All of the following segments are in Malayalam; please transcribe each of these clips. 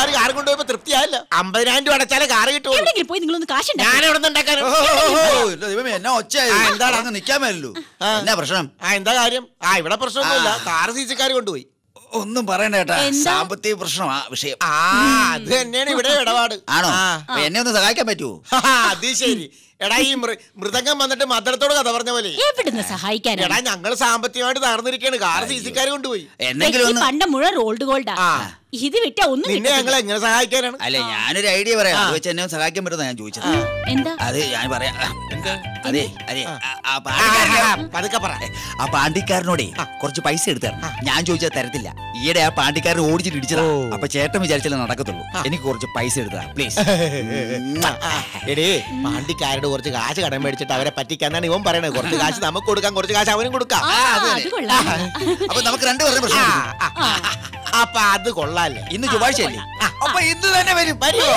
പിള്ളേർ കാർ കൊണ്ടുപോയപ്പോ തൃപ്തിയായല്ലോ അമ്പതിനായിരം രൂപ അടച്ചാലേ കാർ കിട്ടുമോ എവിടെയെങ്കിലും പോയി നിങ്ങളൊന്ന് കാശ് ഞാൻ എവിടെ നിന്ന് ഉണ്ടാക്കാൻ ഓ, ഓ, ഓ, ഇല്ല, ദൈവമേ എന്നാ ഒച്ച ആ, എന്താണ്? അങ്ങ് നിക്കാൻ മേലല്ലോ ആ. എന്നാ പ്രശ്നം ആ എന്താ കാര്യം ആ ഇവിടെ പ്രശ്നമൊന്നുമില്ല കാർ സി സിക്കാർ കൊണ്ടുപോയി ഒന്നും പറയണ്ട കേട്ടാ എന്താ? സാമ്പത്തിക പ്രശ്നമാ വിഷയം ആ അത് തന്നെയാണ് ഇവിടെ ഇടപാട് ആണോ ആ. അപ്പൊ എന്നെ ഒന്ന് സഹായിക്കാൻ പറ്റുമോ ഹാ, അത് ശരി എടാ ഈ മൃ- മൃദംഗം വന്നിട്ട് മദ്രത്തോട് കഥ പറഞ്ഞ പോലെ എവിടുന്ന് എടാ സഹായിക്കാനാണ് ഞങ്ങള് സാമ്പത്തികമായിട്ട് തകർന്നിരിക്കുകയാണ് കാർ സി സിക്കാർ കൊണ്ടുപോയി എന്തെങ്കിലും ഒന്ന് പണ്ട മുഴുവൻ റോൾഡ് ഗോൾഡാ ആ. ഇത് വിറ്റ ഒന്നും നിന്നെ കിട്ടത്തില്ല. ഞങ്ങൾ എങ്ങനെ സഹായിക്കാനാണ് അല്ലെ ഞാനൊരു ഐഡിയ പറയാം ആ. അത് വെച്ച് എന്നെ ഒന്ന് സഹായിക്കാൻ പറ്റുന്ന ഞാൻ ചോദിച്ചത് എന്താ അത് ഞാൻ പറയാം അതെ അതെ ആ. ആ- ആ ആ, പാണ്ടിക്കാരനെ- ആ, ആ, പതുക്കെ പറ ആ പാണ്ടിക്കാരനോടെ കുറച്ച് പൈസ എടുത്തു തരണം ഞാൻ ചോദിച്ചാൽ തരത്തില്ല ഈയിടെ ആ പാണ്ടിക്കാരൻ ഓടിച്ചിട്ട് ഇടിച്ചതാ ഓ. അപ്പൊ ചേട്ടൻ വിചാരിച്ചാലേ നടക്കത്തുള്ളൂ എനിക്ക് കുറച്ച് പൈസ എടുത്താ പ്ലീസ് എടേ പാണ്ടിക്കാരുടെ കുറച്ച് കാശ് കടം മേടിച്ചിട്ട് അവരെ പറ്റിക്കാന്നാണ് ഇവൻ പറയണത് കുറച്ച് കാശ് നമുക്ക് കൊടുക്കാം കുറച്ച് കാശ് അവനും കൊടുക്കാം ആ, അത് അത് കൊള്ളാം അപ്പൊ നമുക്ക് രണ്ടുപേരുടെ ആ, പ്രശ്നം ആ, ആ. അപ്പൊ അത് കൊള്ളാല്ലേ ഇന്ന് ചൊവ്വാഴ്ചയല്ലേ അപ്പൊ ഇന്ന് തന്നെ വരും വരുമോ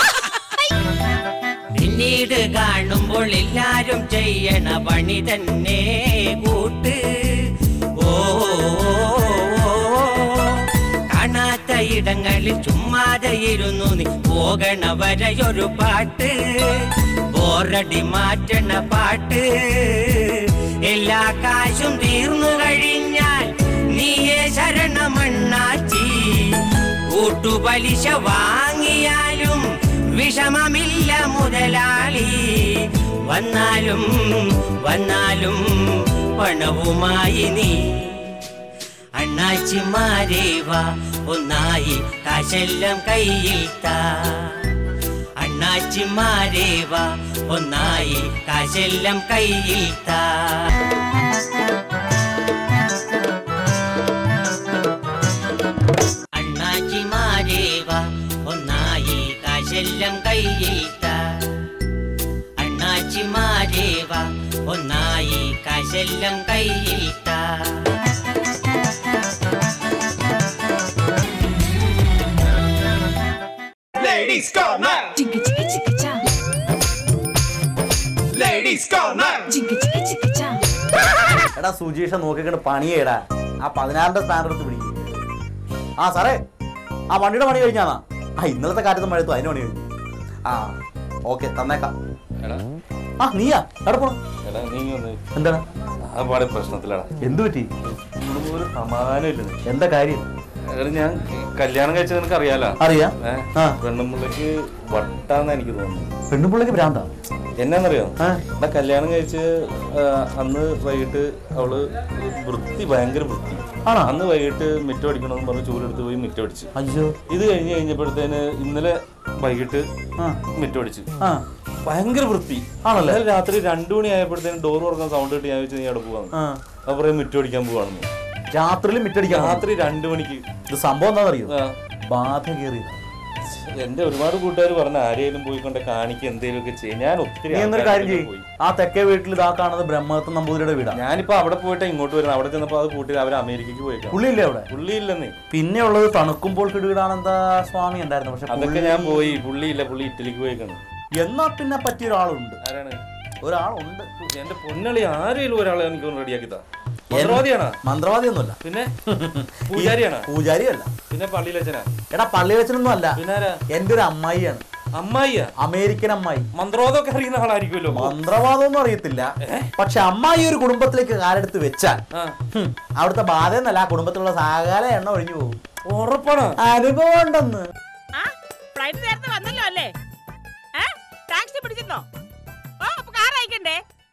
പിന്നീട് കാണുമ്പോൾ എല്ലാരും ചെയ്യണ പണി തന്നെ കൂട്ട് ഓ കാണാത്ത ഇടങ്ങളിൽ ചുമ്മാതെ ഇരുന്നു നീ പോകണ വരെയൊരു പാട്ട് ബോറടി മാറ്റണ പാട്ട് എല്ലാ കാശും തീർന്നു കഴിഞ്ഞാൽ നീയേ ശരണമണ്ണാച്ചി കൂട്ടുപലിശ വാങ്ങിയാലും വിഷമമില്ല മുതലാളി വന്നാലും വന്നാലും പണവുമായി നീ അണ്ണാച്ചിമാരേവ ഒന്നായി കാശെല്ലാം കയ്യിൽ താ അണ്ണാച്ചിമാരേവ ഒന്നായി കാശെല്ലാം കയ്യിൽ താ അണ്ണാച്ചിമാരേവ ഒന്നായി കാശെല്ലാം കയ്യിൽ താ അണ്ണാച്ചിമാരേവ ഒന്നായി കാശെല്ലാം കയ്യിൽ താ Ladies Corner! ചിക്ക് ചിക്ക് ചിക്ക് ചാ. Ladies Corner! ചിക്ക് ചിക്ക് ചിക്ക് ചാ. എടാ സുജീഷ നോക്കിക്കണ്ട് പണിയേടാ ആ പതിനാറിന്റെ സ്റ്റാൻഡ് എടുത്ത് പിടിക്കും ആ സാറേ ആ വണ്ടിയുടെ പണി കഴിഞ്ഞാന്നാ ആ ഇന്നലത്തെ കാറ്റത്ത് മഴത്തു അതിന് പണി കഴിഞ്ഞു ആ ഓക്കെ തന്നേക്കാം എടാ ആ നീയാ എവിടെ പോണം എടാ നീ ഒന്ന് എന്താണ് ആ പാടെ പ്രശ്നത്തിലാടാ എന്തു പറ്റി ഇവിടെ ഒരു സമാധാനമില്ല എന്താ കാര്യം എടാ ഞാൻ കല്യാണം കഴിച്ചത് നിനക്ക് അറിയാലോ അറിയാം ഏ ആ. പെണ്ണുമ്പിള്ളക്ക് വട്ടാന്ന് എനിക്ക് തോന്നുന്നു പെണ്ണുപിള്ളക്ക് ഭ്രാന്താ എന്നാന്നറിയോ ആ. എടാ കല്യാണം കഴിച്ച് ആ, അന്ന് വൈകിട്ട് അവള് വൃത്തി ഭയങ്കര വൃത്തി ആണോ? അന്ന് വൈകിട്ട് മിറ്റം അടിക്കണമെന്ന് പറഞ്ഞ് ചൂലെടുത്ത് പോയി മിറ്റം അടിച്ചു അയ്യോ ഇത് കഴിഞ്ഞ് കഴിഞ്ഞപ്പോഴത്തേന് ഇന്നലെ വൈകിട്ട് ആ മിറ്റം അടിച്ചു ആ ഭയങ്കര വൃത്തി ആണല്ലേ? ഇന്നലെ രാത്രി രണ്ടു മണി ആയപ്പോഴത്തേന് ഡോർ തുറക്കാൻ സൗണ്ട് കിട്ടി ഞാൻ വെച്ച് നീ അവിടെ പോവാന്ന് ആ അപ്പൊ പറയും മിറ്റം അടിക്കാൻ പോവാണെന്ന് രാത്രിയിൽ മിറ്റടിക്കാം രാത്രി രണ്ടു മണിക്ക് ഇത് സംഭവം എന്താണെന്നറിയോ ആ. ബാധ കയറിയതാ എന്റെ ഒരുപാട് കൂട്ടുകാർ പറഞ്ഞ ആരെയും പോയി കൊണ്ട് കാണിക്ക് എന്തെങ്കിലും ഒക്കെ ചെയ്യും ഞാൻ ഒത്തിരി നീ എന്നൊരു കാര്യം ആൾക്കാരുടെ ചെയ്യും പോയി ആ തെക്കേ വീട്ടിൽ ഇതാ കാണുന്നത് ബ്രഹ്മദത്തൻ നമ്പൂതിരിയുടെ വീടാ ഞാനിപ്പോ അവിടെ പോയിട്ട് ഇങ്ങോട്ട് വരുന്നത് അവിടെ ചെന്നപ്പോ അത് കൂട്ടി അവർ അമേരിക്കക്ക് പോയേക്കാം പുള്ളിയില്ലേ അവിടെ പുള്ളി ഇല്ലെന്നേ പിന്നെ ഉള്ളത് തണുക്കുമ്പോൾ കിടുകിടാനന്ദ സ്വാമി ഉണ്ടായിരുന്നു പക്ഷെ അതൊക്കെ പുള്ളി- ഞാൻ പോയി പുള്ളി ഇല്ല പുള്ളി ഇറ്റലിക്ക് പോയേക്കാണ് എന്നാ പിന്നെ പറ്റിയ ഒരാളുണ്ട് ആരാണ് ഒരാളുണ്ട് എന്റെ പൊന്നളി ആരെങ്കിലും ഒരാളെ എനിക്ക് റെഡിയാക്കി താ മന്ത്രവാദിയാണോ മന്ത്രവാദിയൊന്നുമല്ല പിന്നെ പൂജാരിയാണോ പൂജാരിയല്ല പിന്നെ പള്ളിയിലച്ചനാ എടാ പള്ളി വെച്ചനൊന്നും അല്ല പിന്നെ ആരാ എന്റെ ഒരു അമ്മായിയാണ് അമ്മായിയാ അമേരിക്കൻ അമ്മായി മന്ത്രവാദമൊക്കെ അറിയുന്ന ആളായിരിക്കുമല്ലോ മന്ത്രവാദമൊന്നും അറിയത്തില്ല പക്ഷെ അമ്മായി ഒരു കുടുംബത്തിലേക്ക് കാലെടുത്ത് വെച്ചാൽ ആ ഹും, അവിടുത്തെ ബാധ എന്നല്ല ആ കുടുംബത്തിലുള്ള സകല എണ്ണ ഒഴിഞ്ഞു പോകും ഉറപ്പാണ് അനുഭവം ഉണ്ടെന്ന് ആ ഫ്ലൈറ്റ് നേരത്തെ വന്നല്ലോ അല്ലേ ഏ ടാക്സി പിടിച്ചിരുന്നോ ഓ അപ്പൊ കാർ അയക്കണ്ടേ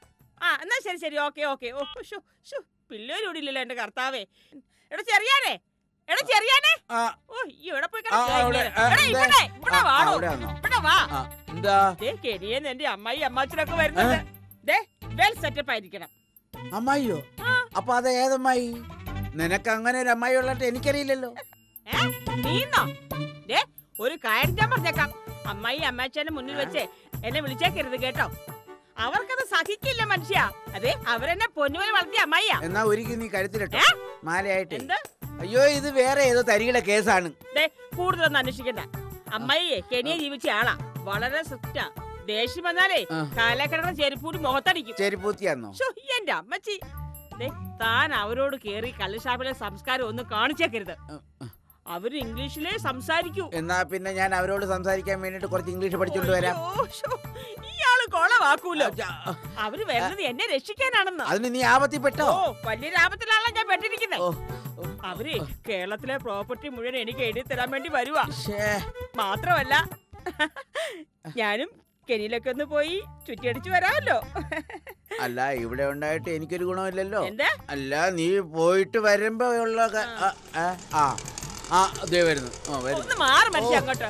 ആ എന്നാ ശരി ശരി ഓക്കെ ഓക്കെ ഓ ഷു ഷു പിള്ളേരും ഇവിടെ ഇല്ലല്ലോ എന്റെ കർത്താവേ എടാ ചെറിയാനേ എടാ ചെറിയാനേ ആ, ഓ ഈ ഇവിടെ പോയി ആ, അവിടെ, ആ, എടാ എന്തേ? ഇവിടെ ഇവിടെ ആ, വാടോ അവിടെയാണോ? ഇവിടെ വാ ആ, എന്താ ദേ കെരിയെന്ന് എന്റെ അമ്മായി അമ്മാച്ചനൊക്കെ വരുന്നുണ്ട് ദേ വെൽ സെറ്റപ്പ് ആയിരിക്കണം അമ്മായിയോ ആ. അപ്പൊ അത് ഏതമ്മായി നിനക്ക് അങ്ങനെ ഒരു അമ്മായി ഉള്ളിട്ട് എനിക്കറിയില്ലല്ലോ ഏ നീന്നോ ദേ ഒരു കാര്യം ഞാൻ പറഞ്ഞേക്കാം അമ്മായി അമ്മാച്ചന്റെ മുന്നിൽ വെച്ച് എന്നെ വിളിച്ചേക്കരുത് കേട്ടോ അവർക്കത് സഹിക്കില്ല മനുഷ്യ അതെ അവരെന്നെ പൊന്നുപോലെ വളർത്തിയ അമ്മായിയാ എന്നാ ഒരിക്കൽ നീ കഴുത്തിലിട്ടോ ഏ? മാലയായിട്ട് എന്ത് അയ്യോ ഇത് വേറെ ഏതോ തരികിടെ കേസാണ് ദേ കൂടുതലൊന്നും അന്വേഷിക്കണ്ട അമ്മായിയെ കെനിയെ ജീവിച്ച ആളാ വളരെ സ്ട്രിക്റ്റാ ദേഷ്യം വന്നാലേ ആ. കാലക്കിടന്ന ചെരുപ്പൂടി മുഖത്തടിക്കും ചെരിപ്പൂത്തിയാന്നോ ശ്ശോ, എന്റെ അമ്മച്ചി ദേ താൻ അവരോട് കേറി കള്ളുഷാപ്പിലെ സംസ്കാരം ഒന്നും കാണിച്ചേക്കരുത് അവര് ഇംഗ്ലീഷിലേ സംസാരിക്കൂ എന്നാ പിന്നെ ഞാൻ അവരോട് സംസാരിക്കാൻ വേണ്ടിട്ട് കുറച്ച് ഇംഗ്ലീഷ് പഠിച്ചോണ്ട് വരാം ഓ, ശോ, ഇയാള് കൊളവാക്കൂലോ അവര് വരുന്നത് എന്നെ രക്ഷിക്കാനാണെന്ന് അതിന് നീ ആപത്തി പെട്ടോ ഓ വലിയ ലാഭത്തിലാണല്ലോ ഞാൻ പെട്ടിരിക്കുന്നത് ഓ, അവര് കേരളത്തിലെ പ്രോപ്പർട്ടി മുഴുവൻ എനിക്ക് എഴുതി തരാൻ വേണ്ടി വരുവാ ശ്ശേ. മാത്രമല്ല ഞാനും കെനിയിലൊക്കെ ഒന്ന് പോയി ചുറ്റിയടിച്ചു വരാമല്ലോ അല്ല ഇവിടെ ഉണ്ടായിട്ട് എനിക്കൊരു ഗുണമില്ലല്ലോ എന്താ അല്ല നീ പോയിട്ട് വരുമ്പോ ഉള്ള ക- ആ, ആ, ആ ആ ദേ വരുന്നു ആ വരുന്നു ഒന്ന് മാറി മനുഷ്യ അങ്ങോട്ട്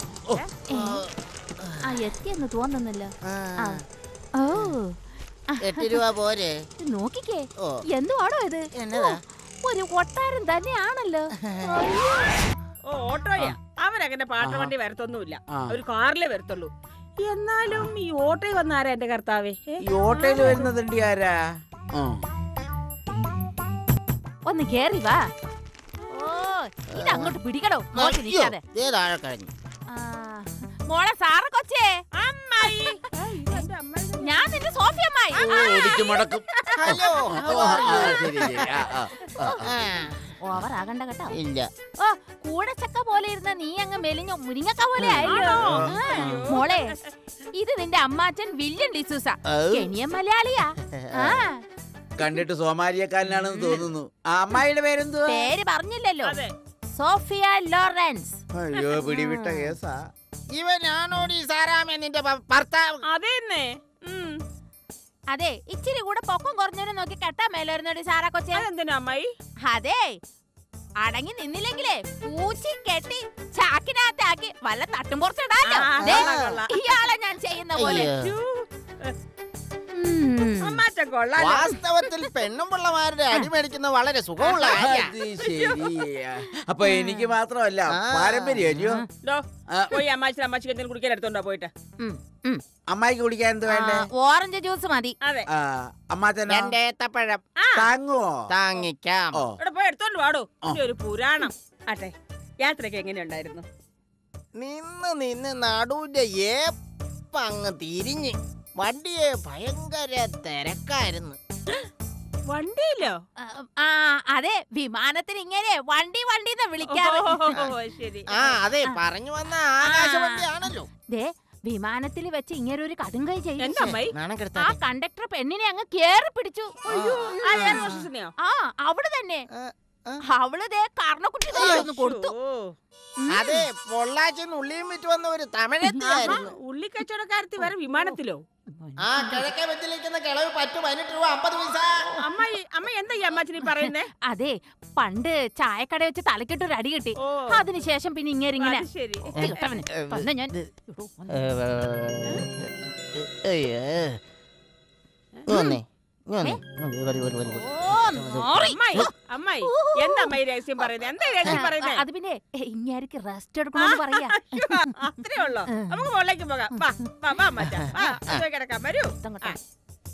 ആ എത്തിയെന്ന് തോന്നുന്നില്ല ആ. ഓ എട്ട് രൂപ പോരെ ഇത് നോക്കിക്കേ ഓ. എന്തുവാണോ ഇത് എന്നതാ? ഓ, ഒരു കൊട്ടാരം തന്നെയാണല്ലോ ഓ ഓട്ടോയാ അവരങ്ങനെ പാട്ട വണ്ടി വരത്തൊന്നുമില്ല ആ. ഒരു കാറിലേ വരത്തുള്ളൂ എന്നാലും ഈ ഓട്ടോയിൽ വന്ന ആരാ എന്റെ കർത്താവേ ഏ? ഈ ഓട്ടോയിൽ വരുന്നതുണ്ട് ആരാ ആ. ഒന്ന് കേറി വാ ഓ ഇത് അങ്ങോട്ട് പിടിക്കടോ നോക്കി നിൽക്കാതെ ദേ താഴെ കഴിഞ്ഞു ആ, മോളെ സാറ കൊച്ചേ അമ്മായി ഏ, ഇതെന്റെ അമ്മായി തന്നെ. ഞാൻ നിന്റെ സോഫി അമ്മായി ഓ, ഇടിച്ചു മടക്കും ഹലോ ഓ, ആ, ശരി ശരി ആ, ആ, ആ, ആ. ഓവർ ആകണ്ട കേട്ടോ ഇല്ല ഓ കൂടച്ചക്ക പോലെ ഇരുന്ന നീ അങ്ങ് മെലിഞ്ഞു മുരിങ്ങക്ക പോലെ ആയല്ലോ ആണോ? ആ, മോളെ ഇത് നിന്റെ അമ്മാച്ചൻ വില്യൻ ഡിസൂസ ഔ. കെനിയൻ മലയാളിയാ ആ കണ്ടിട്ട് സോമാലിയക്കാരനാണെന്ന് തോന്നുന്നു ആ അമ്മായിയുടെ പേരെന്തുവാ പേര് പറഞ്ഞില്ലല്ലോ അതെ സോഫിയ ലോറൻസ് അയ്യോ പിടിവിട്ട കേസാ ഇവനാണോടി സാറാമ നിന്റെ ഭ- ഭർത്താവ് അതെന്നെ ഉം. അതെ ഇച്ചിരി കൂടെ പൊക്കം കുറഞ്ഞവരെ നോക്കി കെട്ടാ മേലോരുന്നോടി സാറാ കൊച്ചെ അതെന്തിനാ അമ്മായി അതെ അടങ്ങി നിന്നില്ലെങ്കിലേ പൂച്ചി കെട്ടി ചാക്കിനകത്താക്കി വല്ല തട്ടും പുറത്തിടാലോ ആ, ദേ, കൊള്ളാം, കൊള്ളാം. ഇയാളെ ഞാൻ ചെയ്യുന്ന പോലെ അയ്യോ. ഛൂ, ഉം. അമ്മാച്ചൻ കൊള്ളാലോ വാസ്തവത്തിൽ പെണ്ണും പിള്ളമാരുടെ അടി മേടിക്കുന്ന വളരെ സുഖമുള്ള കാര്യാ. അത് ശരി അപ്പൊ എനിക്ക് മാത്രമല്ല ആ. പാരമ്പര്യം അല്ലയോ ദോ, ആ. പോയി അമ്മാച്ചൻ അമ്മാച്ചിക്ക് എന്തെങ്കിലും കുടിക്കാൻ എടുത്തോണ്ടോ പോയിട്ട് ഉം, ഉം. അമ്മായിക്ക് കുടിക്കാൻ എന്ത് ആ, വേണ്ടേ ഓറഞ്ച് ജ്യൂസ് മതി അതെ ആ അമ്മാച്ചനോ എന്റെ ഏത്തപ്പഴം ആ താങ്ങുവോ താങ്ങിക്കാം ഓ ഇവിടെ പോയി എടുത്തോണ്ട് വാടോ ഇതിന്റെ ഒരു പുരാണം ആട്ടെ യാത്രയൊക്കെ എങ്ങനെയുണ്ടായിരുന്നു നിന്ന് നിന്ന് നടുവിന്റെ ഏപ്പങ്ങ് തിരിഞ്ഞ് വണ്ടിയെ ഭയങ്കര തിരക്കായിരുന്നു വണ്ടിയിലോ ആ, ആ അതെ വിമാനത്തിന് ഇങ്ങനെ വണ്ടി വണ്ടി എന്ന് വിളിക്കാറ് ഓ, ശരി ആ അതെ പറഞ്ഞു വന്ന ആകാശവണ്ടിയാണല്ലോ ദേ വിമാനത്തിൽ വെച്ച് ഇങ്ങനെ ഒരു കടുങ്കൈ ചെയ്യും എന്താ അമ്മായി ആ നാണം കണ്ടക്ടർ പെണ്ണിനെ അങ്ങ് കേറി പിടിച്ചു ആ എയർ ഹോസ്റ്റസിനെയോ ആ അവള് തന്നെ ആ, ആ. അവള് ദേ കർണക്കുട്ടി ഒന്ന് കൊടുത്തു ഓ അതെ പൊള്ളാച്ചിന്ന് ഉള്ളിയും വിറ്റ് വന്ന ഒരു തമിഴത്തിയായിരുന്നു ഉള്ളി കച്ചവടക്കാരത്തി വരെ വിമാനത്തിലോ ആ കിഴക്കേ വെച്ചിലിരിക്കുന്ന കിളവ് പറ്റു പതിനെട്ട് രൂപ അമ്പത് പൈസ അമ്മായി അമ്മ എന്താ ഈ അമ്മാച്ചനി പറയുന്നേ അതെ പണ്ട് ചായക്കട വെച്ച് തലക്കിട്ട് ഒരു അടി കിട്ടി ഓ അതിനുശേഷം പിന്നെ ഇങ്ങനെ ഇങ്ങനെ അത് ശരി കിട്ടവന്. വന്ന് ഞാൻ എടോ, വന്ന്. വന്നേ വന്നേ വരൂ വരൂ വരൂ ഓ, നോറി. അമ്മായി അമ്മായി എന്താ അമ്മായി രഹസ്യം പറയുന്നത് എന്താ രഹസ്യം പറയുന്നേ അത് പിന്നെ ഇങ്ങാർക്ക് റെസ്റ്റ് എടുക്കണമെന്ന് പറയാ അയ്യോ, അത്രേ ഉള്ളോ നമുക്ക് മുകളിലേക്ക് പോകാം വാ വാ വാ മച്ചാ വാ അത് കിടക്കാം വരൂ ഇതങ്ങോട്ട്. ആ.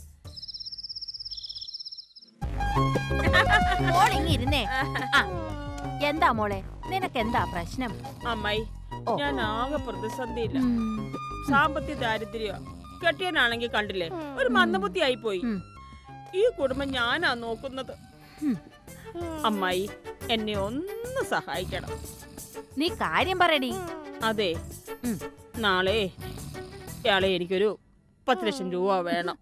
മോൾ ഇങ്ങ് ഇരുന്നേ ആ, എന്താ മോളെ നിനക്ക് എന്താ പ്രശ്നം അമ്മായി ഓ. ഞാൻ ആകെ പ്രതിസന്ധിയില്ല ഉം. സാമ്പത്തിക ദാരിദ്ര്യ കെട്ടിയനാണെങ്കിൽ കണ്ടില്ലേ ഒരു മന്ദബുദ്ധി ആയി പോയി ഉം. ഈ കുടുംബം ഞാനാ നോക്കുന്നത് ഉം. അമ്മായി എന്നെ ഒന്ന് സഹായിക്കണം നീ കാര്യം പറയടി അതെ ഉം. നാളെ ഇയാളെ എനിക്കൊരു പത്ത് ലക്ഷം രൂപ വേണം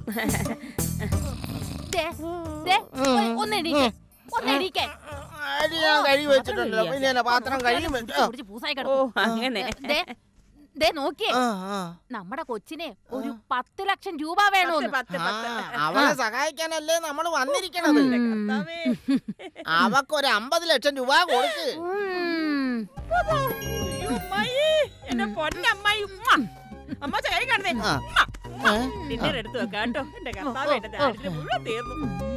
ദേ, ദേ, ഒ- ഒന്ന് എണീക്ക്. ഒന്ന് എണീക്ക്. അരി ഞാൻ കഴുകി വെച്ചിട്ടുണ്ടല്ലോ പിന്നെ എന്നാ പാത്രം കഴുകി കുടിച്ച് വെച്ചോ കുടിച്ച് പൂസായി ഓ കിടക്കും. അങ്ങനെ ദേ, ദേ നോക്കിയേ ആ, ആ. നമ്മുടെ കൊച്ചിനെ ഒരു പത്ത് ലക്ഷം രൂപ വേണോന്ന് പത്ത് ആ, പത്ത് അവളെ സഹായിക്കാനല്ലേ നമ്മൾ വന്നിരിക്കണത് ഉം. കർത്താവേ. അവക്കൊരു അമ്പത് ലക്ഷം രൂപ കൊടുക്ക് ഉം. അയ്യോ, അമ്മായി എന്റെ പൊന്നമ്മായി ഉമ്മ അമ്മ കൈ കാണുന്നേ ആ. ഉമ്മ ഡിന്നർ എടുത്തു വെക്കാം കേട്ടോ എന്റെ കർത്താവ് എന്റെ ദാരിദ്ര്യം മുഴുവൻ തീർന്നു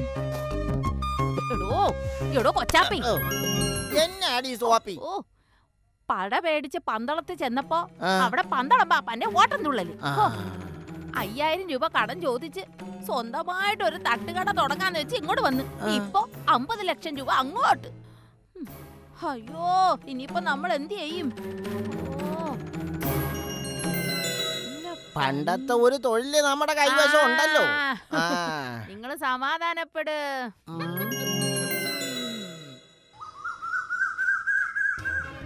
എടോ എടോ കൊച്ചാപ്പി ഓ, എന്നാടി സോപ്പി ഓ പട പേടിച്ച് പന്തളത്ത് ചെന്നപ്പോ ആ. അവിടെ പന്തളം പാപ്പാന്റെ ഓട്ടം തുള്ളല് ആ. ഹോ, അയ്യായിരം രൂപ കടം ചോദിച്ച് സ്വന്തമായിട്ട് ഒരു തട്ടുകട തുടങ്ങാന്ന് വെച്ച് ഇങ്ങോട്ട് വന്ന് ഇപ്പൊ അമ്പത് ലക്ഷം രൂപ അങ്ങോട്ട് ഉം. അയ്യോ ഇനിയിപ്പോ നമ്മൾ എന്ത് ചെയ്യും ഓ. ഇല്ല, പണ്ടത്തെ ഒരു തൊഴില് നമ്മുടെ കൈവശം ഉണ്ടല്ലോ ആ. ആ. നിങ്ങള് സമാധാനപ്പെട് ഉം.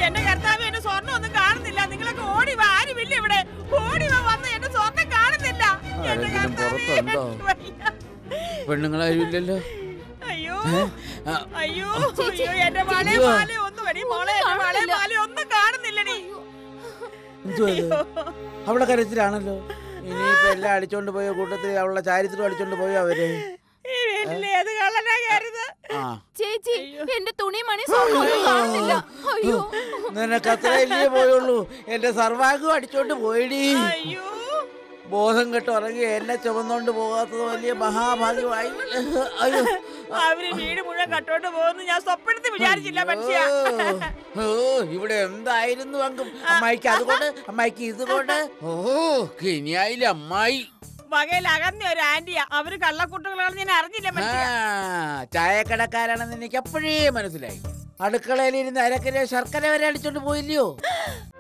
എന്റെ കർത്താവ് എന്റെ സ്വർണ്ണം ഒന്നും കാണുന്നില്ല നിങ്ങളൊക്കെ ഓടി വാ ആരുമില്ല ഇവിടെ ഓടി വാ വന്ന് എന്റെ സ്വർണ്ണം കാണുന്നില്ല എന്റെ ആരെങ്കിലും കർത്താവേ, പുറത്തുണ്ടോ? എനിക്ക് വയ്യ. പെണ്ണുങ്ങളാരും ഇല്ലല്ലോ അയ്യോ ആ, അയ്യോ ചേച്ചി, അയ്യോ എന്റെ മലേ ചേച്ചി. മാല ഒന്നും വരി മോളെ എന്റെ മലേ കാണുന്നില്ല. മാല ഒന്നും കാണുന്നില്ലടി എന്തുവാ ഇത്? അവളെ കരച്ചിലാണല്ലോ ഇനിയിപ്പോ എല്ലാം അടിച്ചോണ്ട് പോയ കൂട്ടത്തിൽ അവളുടെ ചാരിത്രം അടിച്ചോണ്ട് പോയോ അവര് ഈ വീട്ടിൽ ഏത് കള്ളനാ കയറുന്നത് ആ ചേച്ചി എന്റെ തുണി മണി സ്വർണ്ണം കാണുന്നില്ല അയ്യോ നിനക്ക് അത്രയല്ലേ പോയുള്ളൂ എന്റെ സർവാംഗം അടിച്ചോണ്ട് പോയിടി അയ്യോ ബോധം കെട്ട് ഉറങ്ങി എന്നെ ചുമന്നോണ്ട് പോകാത്തത് വലിയ മഹാഭാഗ്യമായി അയ്യോ അവര് വീട് മുഴുവൻ കട്ടോണ്ട് പോകുന്നു ഞാൻ സ്വപ്നത്തിൽ വിചാരിച്ചില്ല മനുഷ്യ ഓ ഇവിടെ എന്തായിരുന്നു അങ്കും അമ്മായിക്ക് അതുകൊണ്ട് അമ്മായിക്ക് ഇതുകൊണ്ട് ഓ കിനിയായില്ലേ അമ്മായി വകയിൽ അകന്ന ഒരു ആന്റിയാ അവര് കള്ളക്കൂട്ടുകളാണെന്ന് ഞാൻ അറിഞ്ഞില്ല ആ, മനുഷ്യ ചായക്കടക്കാരാണെന്ന് എനിക്ക് അപ്പോഴേ മനസ്സിലായി അടുക്കളയിൽ ഇരുന്ന് അരക്കര ശർക്കര വരെ അടിച്ചോണ്ട് പോയില്ലയോ